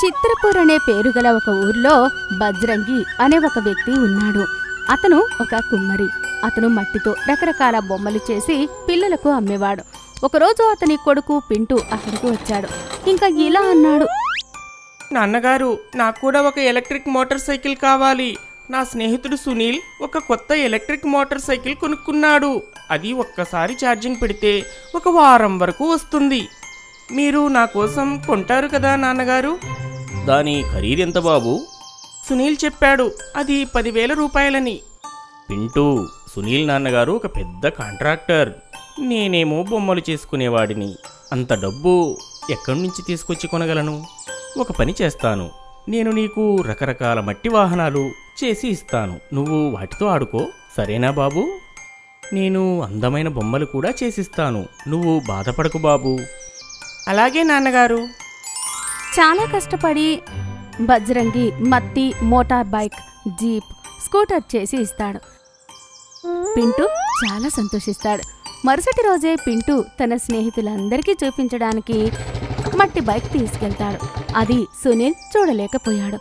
చిత్రపూర్ అనే పేరు గల ఒక ఊర్లో బజ్రంగి అనే ఒక వ్యక్తి ఉన్నాడు అతను ఒక కుమ్మరి అతను మట్టితో రకరకాల బొమ్మలు చేసి పిల్లలకు అమ్మేవాడు ఒకరోజు అతని కొడుకు పింటూ అక్కడికి వచ్చాడు ఇంకా ఇలా అన్నాడు నాన్నగారు నాకు కూడా ఒక ఎలక్ట్రిక్ మోటార్ సైకిల్ కావాలి నా స్నేహితుడు సునీల్ ఒక కొత్త ఎలక్ట్రిక్ మోటార్ సైకిల్ కొనుక్కున్నాడు అది ఒక్కసారి ఛార్జింగ్ పెడితే ఒక వారం వరకు వస్తుంది మీరు నా కోసం కొంటారు కదా నాన్నగారు దాని ఖరీదు ఎంత బాబు సునీల్ చెప్పాడు అది పదివేల రూపాయలని పింటూ సునీల్ నాన్నగారు ఒక పెద్ద కాంట్రాక్టర్ నేనేమో బొమ్మలు చేసుకునేవాడిని అంత డబ్బు ఎక్కడి నుంచి తీసుకొచ్చి కొనగలను ఒక పని చేస్తాను నేను నీకు రకరకాల మట్టి వాహనాలు చేసి ఇస్తాను నువ్వు వాటితో ఆడుకో సరేనా బాబు నేను అందమైన బొమ్మలు కూడా చేసిస్తాను నువ్వు బాధపడకు బాబు అలాగే నాన్నగారు చాలా కష్టపడి బజ్రంగి మత్తి మోటార్ బైక్ జీప్ స్కూటర్ చేసి ఇస్తాడు పింటూ చాలా సంతోషిస్తాడు మరుసటి రోజే పింటూ తన స్నేహితులందరికీ చూపించడానికి మట్టి బైక్ తీసుకెళ్తాడు అది సునీల్ చూడలేకపోయాడు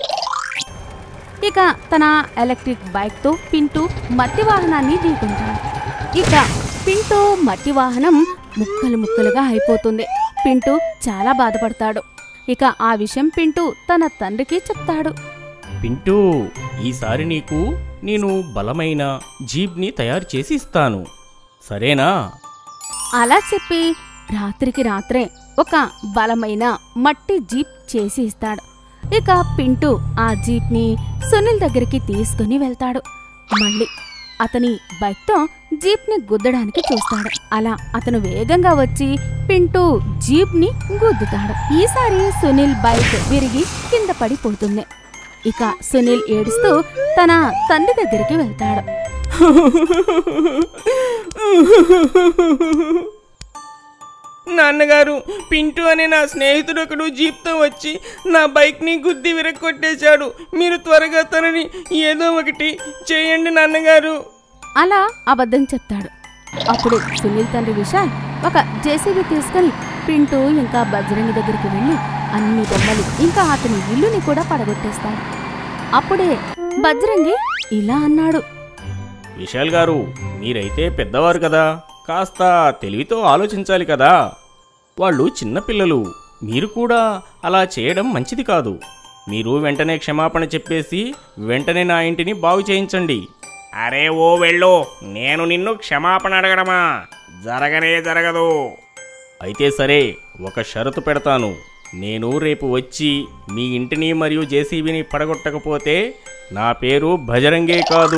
ఇక తన ఎలక్ట్రిక్ బైక్తో పింటూ మట్టి వాహనాన్ని ఢీకొంటాడు ఇక పింటూ మట్టి వాహనం ముక్కలు ముక్కలుగా అయిపోతుంది పింటూ చాలా బాధపడతాడు ఇక ఆ విషయం పింటూ తన తండ్రికి చెప్తాడు పింటూ ఈసారి నీకు నేను బలమైన జీప్ని తయారు చేసి ఇస్తాను సరేనా అలా చెప్పి రాత్రికి రాత్రే ఒక బలమైన మట్టి జీప్ చేసి ఇస్తాడు ఇక పింటూ ఆ జీప్ని సునీల్ దగ్గరికి తీసుకుని వెళ్తాడు మళ్ళీ అతని బైక్తో జీప్ని గుద్దడానికి చూస్తాడు అలా అతను వేగంగా వచ్చి పింటూ జీప్ని గుద్దుతాడు ఈసారి సునీల్ బైక్ విరిగి కింద పడిపోతుంది ఇక సునీల్ ఏడుస్తూ తన తండ్రి దగ్గరికి వెళ్తాడు నాన్నగారు పింటూ అనే నా స్నేహితుడు ఒకడు జీప్తో వచ్చి నా బైక్ని గుద్ది విరగొట్టేశాడు మీరు త్వరగా తనని ఏదో ఒకటి చేయండి నాన్నగారు అలా అబద్ధం చెప్తాడు అప్పుడు సునీల్ తండ్రి విశాల్ ఒక జేసీబీ తీసుకుని పింటూ ఇంకా బజ్రంగి దగ్గరికి వెళ్ళి అన్ని బొమ్మలు ఇంకా అతని ఇల్లుని కూడా పడగొట్టేస్తాడు అప్పుడే బజ్రంగి ఇలా అన్నాడు విశాల్ గారు మీరైతే పెద్దవారు కదా కాస్త తెలివితో ఆలోచించాలి కదా వాళ్ళు చిన్నపిల్లలు మీరు కూడా అలా చేయడం మంచిది కాదు మీరు వెంటనే క్షమాపణ చెప్పేసి వెంటనే నా ఇంటిని బాగు చేయించండి అరే ఓ వెళ్ళు నేను నిన్ను క్షమాపణ అడగడమా జరగనే జరగదు అయితే సరే ఒక షరతు పెడతాను నేను రేపు వచ్చి మీ ఇంటిని మరియు జేసీబీని పడగొట్టకపోతే నా పేరు భజరంగే కాదు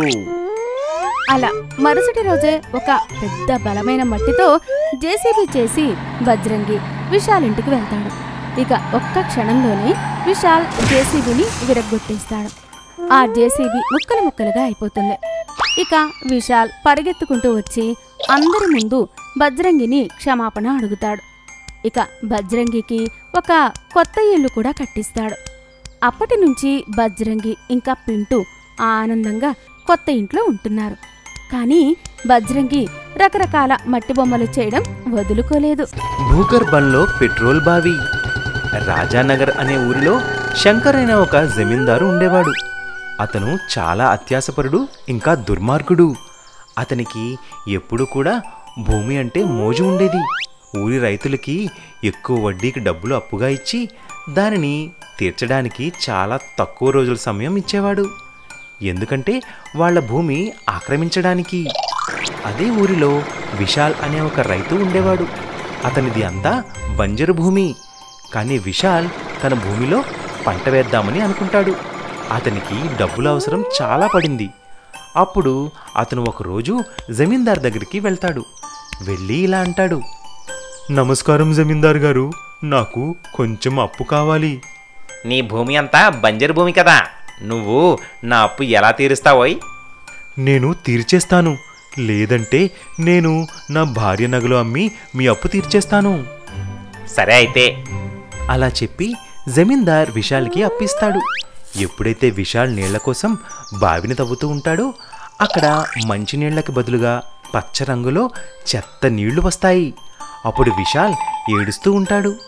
అలా మరుసటి రోజే ఒక పెద్ద బలమైన మట్టితో జేసీబీ చేసి బజ్రంగి విశాల్ ఇంటికి వెళ్తాడు ఇక ఒక్క క్షణంలోనే విశాల్ జేసీబీని విరగ్గొట్టేస్తాడు ఆ జేసీబీ ముక్కలు ముక్కలుగా అయిపోతుంది ఇక విశాల్ పరిగెత్తుకుంటూ వచ్చి అందరి ముందు బజ్రంగిని క్షమాపణ అడుగుతాడు ఇక బజ్రంగికి ఒక కొత్త ఇల్లు కూడా కట్టిస్తాడు అప్పటి నుంచి బజ్రంగి ఇంకా పింటూ ఆనందంగా కొత్త ఇంట్లో ఉంటున్నారు కానీ బజ్రంగి రకరకాల మట్టి బొమ్మలు చేయడం వదులుకోలేదు భూగర్భంలో పెట్రోల్ బావి రాజానగర్ అనే ఊరిలో శంకర్ అనే ఒక జమీందారు ఉండేవాడు అతను చాలా అత్యాసపరుడు ఇంకా దుర్మార్గుడు అతనికి ఎప్పుడు కూడా భూమి అంటే మోజు ఉండేది ఊరి రైతులకి ఎక్కువ వడ్డీకి డబ్బులు అప్పుగా ఇచ్చి దానిని తీర్చడానికి చాలా తక్కువ రోజుల సమయం ఇచ్చేవాడు ఎందుకంటే వాళ్ళ భూమి ఆక్రమించడానికి అదే ఊరిలో విశాల్ అనే ఒక రైతు ఉండేవాడు అతనిది అంతా బంజరు భూమి కానీ విశాల్ తన భూమిలో పంట వేద్దామని అనుకుంటాడు అతనికి డబ్బుల అవసరం చాలా పడింది అప్పుడు అతను ఒకరోజు జమీందార్ దగ్గరికి వెళ్తాడు వెళ్ళి ఇలా అంటాడు నమస్కారం జమీందార్ గారు నాకు కొంచెం అప్పు కావాలి నీ భూమి అంతా బంజరు భూమి కదా నువ్వు నా అప్పు ఎలా తీరుస్తావోయ్ నేను తీర్చేస్తాను లేదంటే నేను నా భార్య నగలు అమ్మి మీ అప్పు తీర్చేస్తాను సరే అయితే అలా చెప్పి జమీందార్ విశాల్కి అప్పిస్తాడు ఎప్పుడైతే విశాల్ నీళ్ల కోసం బావిని తవ్వుతూ ఉంటాడో అక్కడ మంచినీళ్లకి బదులుగా పచ్చ రంగులో చెత్త నీళ్లు వస్తాయి అప్పుడు విశాల్ ఏడుస్తూ ఉంటాడు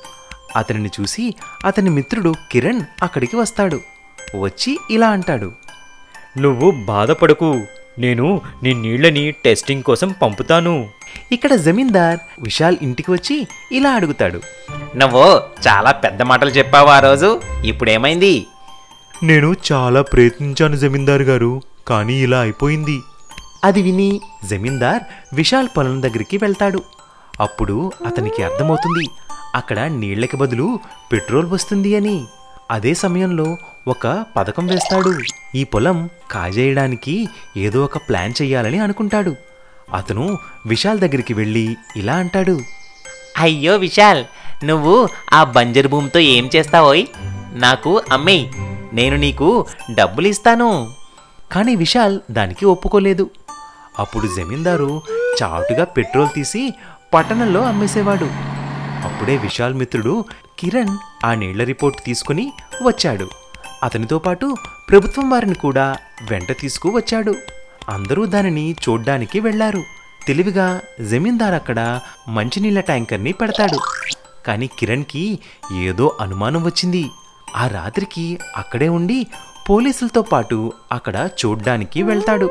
అతనిని చూసి అతని మిత్రుడు కిరణ్ అక్కడికి వస్తాడు వచ్చి ఇలా అంటాడు నువ్వు బాధపడకు నేను నీ నీళ్ళని టెస్టింగ్ కోసం పంపుతాను ఇక్కడ జమీందార్ విశాల్ ఇంటికి వచ్చి ఇలా అడుగుతాడు నువ్వు చాలా పెద్ద మాటలు చెప్పావు ఆ రోజు ఇప్పుడేమైంది నేను చాలా ప్రయత్నించాను జమీందార్ గారు కానీ ఇలా అయిపోయింది అది విని జమీందార్ విశాల్ పొలం దగ్గరికి వెళ్తాడు అప్పుడు అతనికి అర్థమవుతుంది అక్కడ నీళ్లకి బదులు పెట్రోల్ వస్తుంది అని అదే సమయంలో ఒక పథకం వేస్తాడు ఈ పొలం కాజేయడానికి ఏదో ఒక ప్లాన్ చెయ్యాలని అనుకుంటాడు అతను విశాల్ దగ్గరికి వెళ్ళి ఇలా అంటాడు అయ్యో విశాల్ నువ్వు ఆ బంజరు భూమితో ఏం చేస్తావోయ్ నాకు అమ్మేయ్ నేను నీకు డబ్బులు ఇస్తాను కానీ విశాల్ దానికి ఒప్పుకోలేదు అప్పుడు జమీందారు చాటుగా పెట్రోల్ తీసి పట్టణంలో అమ్మేసేవాడు అప్పుడే విశాల్ మిత్రుడు కిరణ్ ఆ నీళ్ల రిపోర్ట్ తీసుకుని వచ్చాడు అతనితో పాటు ప్రభుత్వం వారిని కూడా వెంట తీసుకు వచ్చాడు అందరూ దానిని చూడ్డానికి వెళ్లారు తెలివిగా జమీందార్ అక్కడ మంచినీళ్ళ ట్యాంకర్ని పెడతాడు కానీ కిరణ్కి ఏదో అనుమానం వచ్చింది ఆ రాత్రికి అక్కడే ఉండి పోలీసులతో పాటు అక్కడ చూడ్డానికి వెళ్తాడు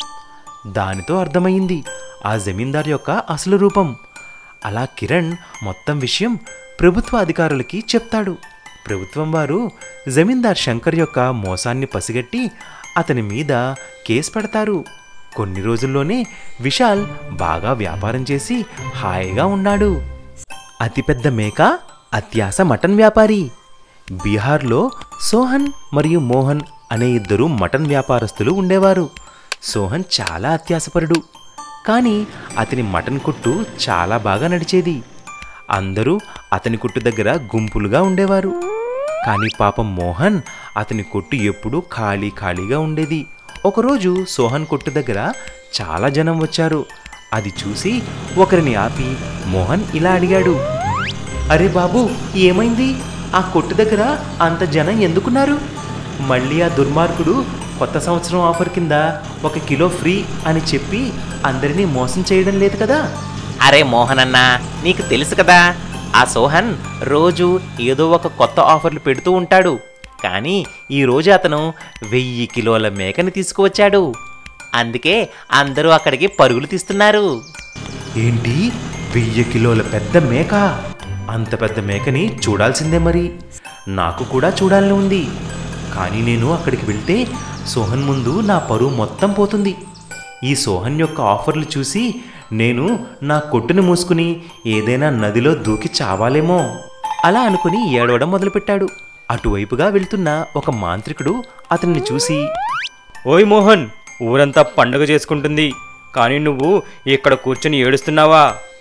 దానితో అర్థమైంది ఆ జమీందార్ యొక్క అసలు రూపం అలా కిరణ్ మొత్తం విషయం ప్రభుత్వ అధికారులకి చెప్తాడు ప్రభుత్వం వారు జమీందార్ శంకర్ యొక్క మోసాన్ని పసిగట్టి అతని మీద కేసు పెడతారు కొన్ని రోజుల్లోనే విశాల్ బాగా వ్యాపారం చేసి హాయిగా ఉన్నాడు అతిపెద్ద మేక అత్యాస మటన్ వ్యాపారి బీహార్లో సోహన్ మరియు మోహన్ అనే ఇద్దరు మటన్ వ్యాపారస్తులు ఉండేవారు సోహన్ చాలా అత్యాసపరుడు కానీ అతని మటన్ కొట్టు చాలా బాగా నడిచేది అందరూ అతని కొట్టు దగ్గర గుంపులుగా ఉండేవారు కానీ పాపం మోహన్ అతని కొట్టు ఎప్పుడూ ఖాళీ ఖాళీగా ఉండేది ఒకరోజు సోహన్ కొట్టు దగ్గర చాలా జనం వచ్చారు అది చూసి ఒకరిని ఆపి మోహన్ ఇలా అడిగాడు అరే బాబు ఏమైంది ఆ కొట్టు దగ్గర అంత జనం ఎందుకున్నారు మళ్ళీ ఆ దుర్మార్గుడు కొత్త సంవత్సరం ఆఫర్ కింద ఒక కిలో ఫ్రీ అని చెప్పి అందరినీ మోసం చేయడం లేదు కదా అరే మోహన్ అన్న నీకు తెలుసు కదా ఆ సోహన్ రోజు ఏదో ఒక కొత్త ఆఫర్లు పెడుతూ ఉంటాడు కానీ ఈ రోజు అతను వెయ్యి కిలోల మేకని తీసుకువచ్చాడు అందుకే అందరూ అక్కడికి పరుగులు తీస్తున్నారు ఏంటి వెయ్యి కిలోల పెద్ద మేక అంత పెద్ద మేకని చూడాల్సిందే మరి నాకు కూడా చూడాలని ఉంది కానీ నేను అక్కడికి వెళ్తే సోహన్ ముందు నా పరువు మొత్తం పోతుంది ఈ సోహన్ యొక్క ఆఫర్లు చూసి నేను నా కొట్టుని మూసుకుని ఏదైనా నదిలో దూకి చావాలేమో అలా అనుకుని ఏడవడం మొదలుపెట్టాడు అటువైపుగా వెళ్తున్న ఒక మాంత్రికుడు అతన్ని చూసి ఓయ్ మోహన్ ఊరంతా పండుగ చేసుకుంటుంది కానీ నువ్వు ఇక్కడ కూర్చొని ఏడుస్తున్నావా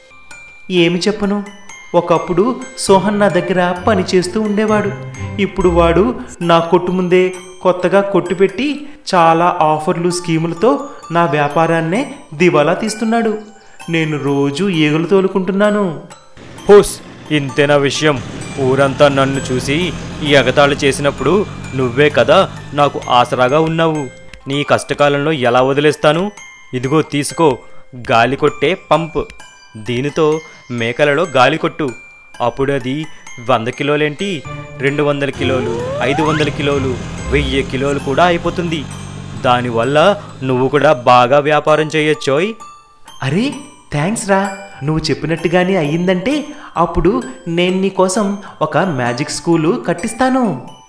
ఏమి చెప్పను ఒకప్పుడు సోహన్ నా దగ్గర పని చేస్తూ ఉండేవాడు ఇప్పుడు వాడు నా కొట్టు ముందే కొత్తగా కొట్టు పెట్టి చాలా ఆఫర్లు స్కీములతో నా వ్యాపారాన్నే దివాలా తీస్తున్నాడు నేను రోజు ఈగలు తోలుకుంటున్నాను హోస్ ఇంతేనా విషయం ఊరంతా నన్ను చూసి ఈ ఎగతాళి చేసినప్పుడు నువ్వే కదా నాకు ఆసరాగా ఉన్నావు నీ కష్టకాలంలో ఎలా వదిలేస్తాను ఇదిగో తీసుకో గాలి కొట్టే పంప్ దీనితో మేకలలో గాలి కొట్టు అప్పుడు అది వంద కిలోలేంటి రెండు వందల కిలోలు ఐదు వందల కిలోలు వెయ్యి కిలోలు కూడా అయిపోతుంది దానివల్ల నువ్వు కూడా బాగా వ్యాపారం చేయొచ్చోయ్ అరే థ్యాంక్స్ రా నువ్వు చెప్పినట్టుగానే అయ్యిందంటే అప్పుడు నేను నీ కోసం ఒక మ్యాజిక్ స్కూలు కట్టిస్తాను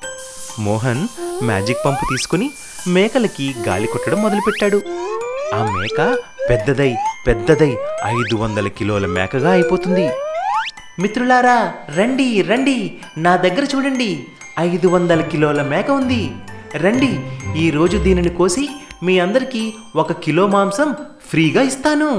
మోహన్ మ్యాజిక్ పంపు తీసుకుని మేకలకి గాలి కొట్టడం మొదలుపెట్టాడు ఆ మేక పెద్దదై పెద్దదై ఐదు వందల కిలోల మేకగా అయిపోతుంది మిత్రులారా రండి రండి నా దగ్గర చూడండి ఐదు వందల కిలోల మేక ఉంది రండి ఈరోజు దీనిని కోసి మీ అందరికీ ఒక కిలో మాంసం ఫ్రీగా ఇస్తాను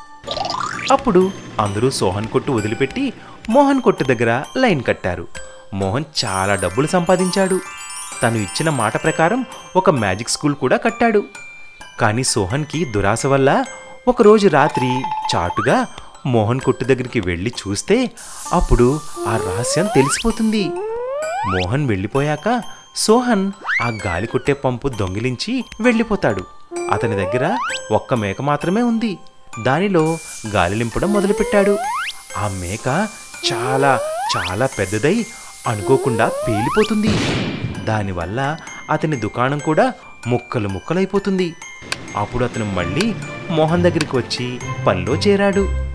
అప్పుడు అందరూ సోహన్ కొట్టు వదిలిపెట్టి మోహన్ కొట్టు దగ్గర లైన్ కట్టారు మోహన్ చాలా డబ్బులు సంపాదించాడు తను ఇచ్చిన మాట ప్రకారం ఒక మ్యాజిక్ స్కూల్ కూడా కట్టాడు కానీ సోహన్కి దురాశ వల్ల ఒకరోజు రాత్రి చాటుగా మోహన్ కొట్టు దగ్గరికి వెళ్ళి చూస్తే అప్పుడు ఆ రహస్యం తెలిసిపోతుంది మోహన్ వెళ్ళిపోయాక సోహన్ ఆ గాలి కొట్టే పంపు దొంగిలించి వెళ్ళిపోతాడు అతని దగ్గర ఒక్క మేక మాత్రమే ఉంది దానిలో గాలి నింపడం మొదలుపెట్టాడు ఆ మేక చాలా చాలా పెద్దదై అనుకోకుండా పేలిపోతుంది దానివల్ల అతని దుకాణం కూడా ముక్కలు ముక్కలైపోతుంది అప్పుడు అతను మళ్ళీ మోహన్ దగ్గరికి వచ్చి పనిలో చేరాడు